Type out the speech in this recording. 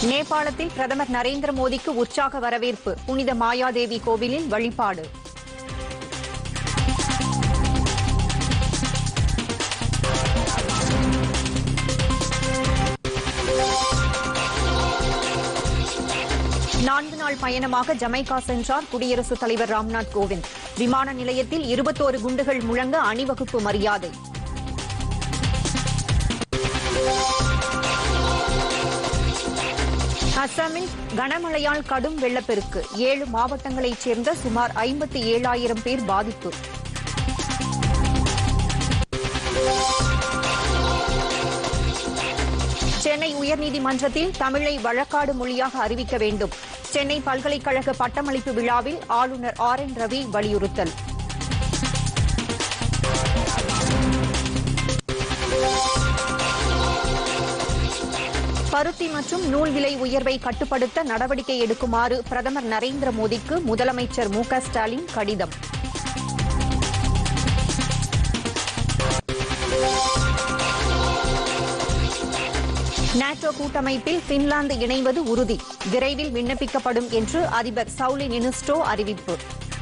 நேபாளத்தில் பிரதமர் நரேந்திர மோடிக்கு உற்சாக வரவேற்பு புனித மாயாதேவி கோவிலில் வழிபாடு நான்கு நாள் பயணமாக ஜமைக்கா சென்றார் குடியரசுத் தலைவர் ராம்நாத் கோவிந்த் விமான நிலையத்தில் இருபத்தோரு குண்டுகள் முழங்க அணிவகுப்பு மரியாதை அசாமில் கனமழையால் கடும் வெள்ளப்பெருக்கு ஏழு மாவட்டங்களைச் சேர்ந்த சுமார் ஐம்பத்தி ஏழாயிரம் பேர் பாதிப்பு சென்னை உயர்நீதிமன்றத்தில் தமிழை வழக்காடு மொழியாக அறிவிக்க வேண்டும் சென்னை பல்கலைக்கழக பட்டமளிப்பு விழாவில் ஆளுநர் ஆர் என் ரவி வலியுறுத்தல் பருத்தி மற்றும் நூல் விலை உயர்வை கட்டுப்படுத்த நடவடிக்கை எடுக்குமாறு பிரதமர் நரேந்திர மோடிக்கு முதலமைச்சர் மு க ஸ்டாலின் கடிதம் நாட்டோ கூட்டமைப்பில் பின்லாந்து இணைவது உறுதி விரைவில் விண்ணப்பிக்கப்படும் என்று அதிபர் சவுலி நினிஸ்டோ அறிவிப்பு